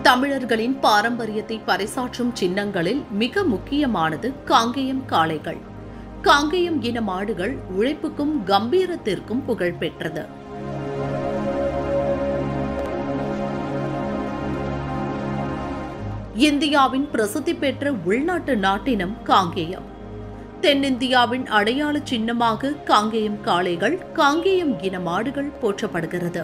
தமிழர்களின் பாரம்பரியத்தை பறைசாற்றும் சின்னங்களில் மிக முக்கியமானது காங்கேயம் காளைகள் காங்கேயம் இன மாடுகள் உழைப்புக்கும் கம்பீரத்திற்கும் புகழ் பெற்றது இந்தியாவின் பிரசித்தி பெற்ற உள்நாட்டு நாட்டினம் காங்கேயம் தென்னிந்தியாவின் அடையாள சின்னமாக காங்கேயம் காளைகள் காங்கேயம் இன மாடுகள் போற்றப்படுகிறது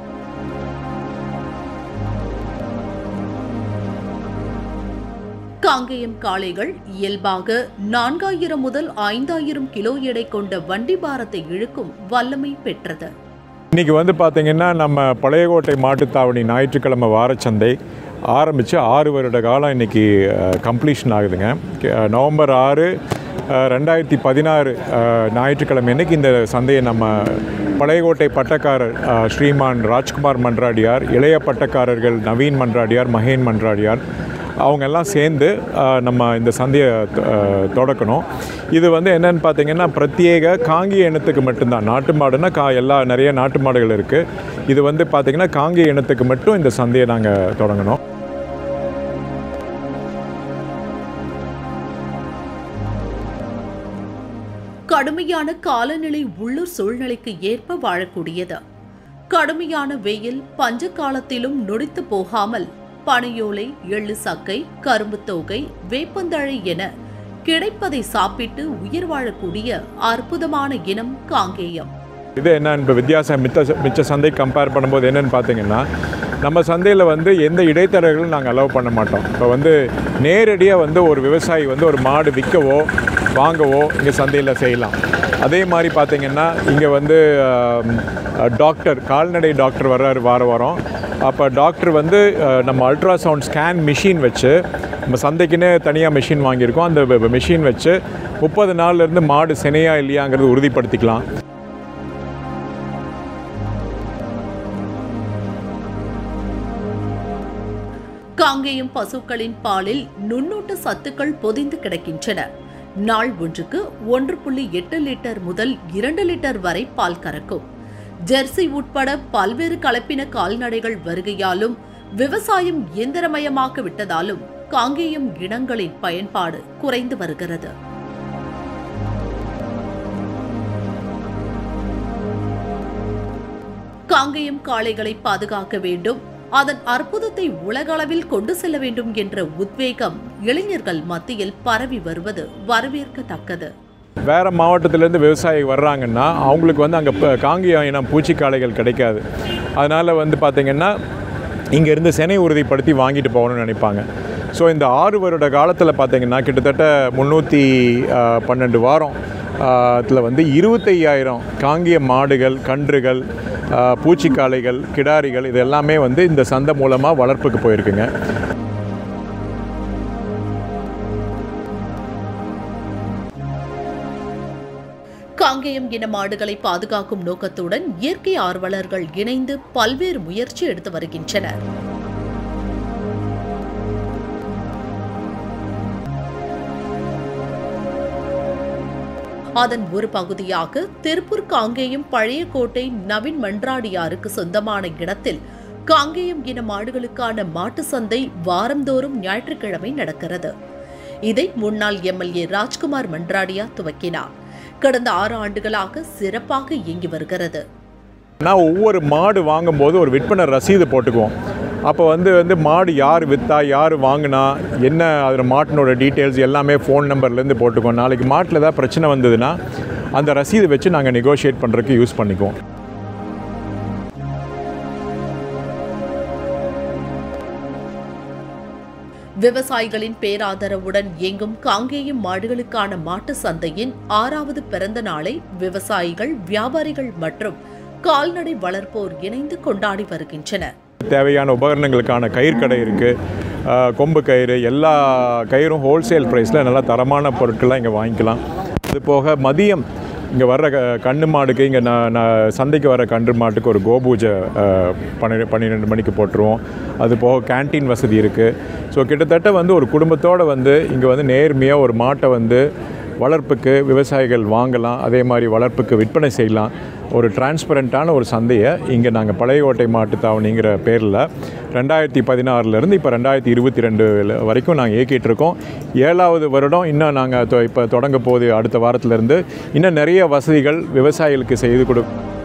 காங்கேயம் காளைகள் இயல்பாக நான்காயிரம் முதல் ஐந்தாயிரம் கிலோ எடை கொண்ட வண்டி பாரத்தை இழுக்கும் வல்லமை பெற்றது இன்றைக்கி வந்து பார்த்திங்கன்னா நம்ம பழையகோட்டை மாட்டுத்தாவணி ஞாயிற்றுக்கிழமை வாரச்சந்தை ஆரம்பித்து ஆறு வருட காலம் இன்றைக்கி கம்ப்ளீஷன் ஆகுதுங்க அஹ், நவம்பர் ஆறு அஹ், ரெண்டாயிரத்தி பதினாறு அஹ், ஞாயிற்றுக்கிழமை அன்னைக்கு இந்த சந்தையை நம்ம பழையகோட்டை பட்டக்காரர் அஹ், ஸ்ரீமான் ராஜ்குமார் மன்றாடியார் இளைய பட்டக்காரர்கள் நவீன் மன்றாடியார் மகேன் மன்றாடியார் அவங்க எல்லாம் சேர்ந்து அஹ், நம்ம இந்த சந்தையை அஹ், தொடக்கணும் இது வந்து என்னன்னு பார்த்தீங்கன்னா பிரத்யேக காங்கிய இனத்துக்கு மட்டும்தான் நாட்டு மாடுனா கா எல்லா நிறைய நாட்டு மாடுகள் இருக்குது இது வந்து பார்த்திங்கன்னா காங்கிய இனத்துக்கு மட்டும் இந்த சந்தையை நாங்கள் தொடங்கினோம் கடுமையான காலநிலை உள்ளூர் சூழ்நிலைக்கு ஏற்ப வாழக்கூடியது கடுமையான வெயில் பஞ்ச காலத்திலும் நொடித்து போகாமல் பனையோலை எள்ளு சக்கை கரும்பு தோகை வேப்பந்தழை என கிடைப்பதை சாப்பிட்டு உயிர் வாழக்கூடிய அற்புதமான இனம் காங்கேயம் இது என்ன இப்போ வித்தியாசம் மித்த மிச்ச சந்தை கம்பேர் பண்ணும்போது என்னென்னு பார்த்தீங்கன்னா நம்ம சந்தையில் வந்து எந்த இடைத்தரகர்களும் நாங்கள் அலோவ் பண்ண மாட்டோம் இப்போ வந்து நேரடியாக வந்து ஒரு விவசாயி வந்து ஒரு மாடு விற்கவோ வாங்கவோ இங்கே சந்தையில் செய்யலாம் அதே மாதிரி பார்த்தீங்கன்னா இங்கே வந்து ஆம், டாக்டர் கால்நடை டாக்டர் வர்றாரு வார வாரம் அப்போ டாக்டர் வந்து அஹ், நம்ம அல்ட்ராசவுண்ட் ஸ்கேன் மிஷின் வச்சு நம்ம சந்தைக்குன்னே தனியாக மிஷின் வாங்கியிருக்கோம் அந்த மிஷின் வச்சு முப்பது நாள்லேருந்து மாடு சினையா இல்லையாங்கிறது உறுதிப்படுத்திக்கலாம் காங்கேயம் பசுக்களின் பாலில் நுண்ணூட்ட சத்துக்கள் பொதிந்து கிடக்கின்றன நாள் ஒன்றுக்கு ஒன்று புள்ளி எட்டு லிட்டர் முதல் இரண்டு லிட்டர் வரை பால் கறக்கும் ஜெர்சி உட்பட பல்வேறு கலப்பின கால்நடைகள் வருகையாலும் விவசாயம் இயந்திரமயமாக்க விட்டதாலும் காங்கேயம் இனங்களின் பயன்பாடு குறைந்து வருகிறது காங்கேயம் காளைகளை பாதுகாக்க வேண்டும் அதன் அற்புதத்தை உலகளவில் கொண்டு செல்ல வேண்டும் என்ற உத்வேகம் இளைஞர்கள் மத்தியில் பரவி வருவது வரவேற்கத்தக்கது வேறு மாவட்டத்திலேருந்து விவசாயி வர்றாங்கன்னா அவங்களுக்கு வந்து அங்கே இப்போ காங்கிய இனம் பூச்சிக்காளைகள் கிடைக்காது அதனால் வந்து பார்த்திங்கன்னா இங்கேருந்து செனை உறுதிப்படுத்தி வாங்கிட்டு போகணும்னு நினைப்பாங்க ஸோ இந்த ஆறு வருட காலத்தில் பார்த்திங்கன்னா கிட்டத்தட்ட முந்நூற்றி பன்னெண்டு வாரம் இதில் வந்து இருபத்தையாயிரம் காங்கிய மாடுகள் கன்றுகள் ஆ, பூச்சிக்காளைகள் கிடாரிகள் இது எல்லாமே வந்து இந்த சந்தை மூலமாக வளர்ப்புக்கு போயிருக்குங்க காங்கேயம் இன மாடுகளை பாதுகாக்கும் நோக்கத்துடன் இயற்கை ஆர்வலர்கள் இணைந்து பல்வேறு முயற்சி எடுத்து வருகின்றனர் அதன் ஒரு பகுதியாக திருப்பூர் காங்கேயம் பழைய கோட்டை நவீன் மன்றாடியாருக்கு சொந்தமான இடத்தில் காங்கேயம் இன மாடுகளுக்கான மாட்டு சந்தை வாரந்தோறும் ஞாயிற்றுக்கிழமை நடக்கிறது இதை முன்னாள் எம்எல்ஏ ராஜ்குமார் மன்றாடியா துவக்கினார் கடந்த ஆறு ஆண்டுகளாக சிறப்பாக இயங்கி வருகிறது நான் ஒவ்வொரு மாடு வாங்கும்போது ஒரு விற்பனை ரசீது போட்டுக்குவோம் அப்போ வந்து வந்து மாடு யார் விற்றா யார் வாங்கினா என்ன அதில் மாட்டினோட டீட்டெயில்ஸ் எல்லாமே ஃபோன் நம்பர்லேருந்து போட்டுக்குவோம் நாளைக்கு மாட்டில் ஏதாவது பிரச்சனை வந்ததுன்னா அந்த ரசீது வச்சு நாங்கள் நெகோஷியேட் பண்ணுறதுக்கு யூஸ் பண்ணிக்குவோம் விவசாயிகளின் பேராதரவுடன் இயங்கும் காங்கேயம் மாடுகளுக்கான மாட்டு சந்தையின் ஆறாவது பிறந்த நாளை விவசாயிகள் வியாபாரிகள் மற்றும் கால்நடை வளர்ப்போர் இணைந்து கொண்டாடி வருகின்றனர் தேவையான உபகரணங்களுக்கான கயிற்கடை இருக்குது கொம்பு கயிறு எல்லா கயிறும் ஹோல்சேல் ப்ரைஸில் நல்லா தரமான பொருட்கள்லாம் இங்கே வாங்கிக்கலாம் அது போக மதியம் இங்கே வர்ற க கன்று மாடுக்கு இங்கே நான் நான் சந்தைக்கு வர கன்று மாட்டுக்கு ஒரு கோபூஜை அஹ், பன்னிரெண்டு பன்னிரெண்டு மணிக்கு போட்டுருவோம் அது போக கேண்டீன் வசதி இருக்குது ஸோ கிட்டத்தட்ட வந்து ஒரு குடும்பத்தோடு வந்து இங்கே வந்து நேர்மையாக ஒரு மாட்டை வந்து வளர்ப்புக்கு விவசாயிகள் வாங்கலாம் அதே மாதிரி வளர்ப்புக்கு விற்பனை செய்யலாம் ஒரு டிரான்ஸ்பரண்ட்டான ஒரு சந்தையை இங்கே நாங்கள் பழையகோட்டை மாட்டுத்தாவணிங்கிற பேரில் ரெண்டாயிரத்தி பதினாறுலேருந்து இப்போ ரெண்டாயிரத்தி இருபத்தி ரெண்டு வரைக்கும் நாங்கள் இயக்கிட்டு இருக்கோம் ஏழாவது வருடம் இன்னும் நாங்கள் இப்போ தொடங்க போகுது அடுத்த வாரத்திலேருந்து இன்னும் நிறைய வசதிகள் விவசாயிகளுக்கு செய்து கொடு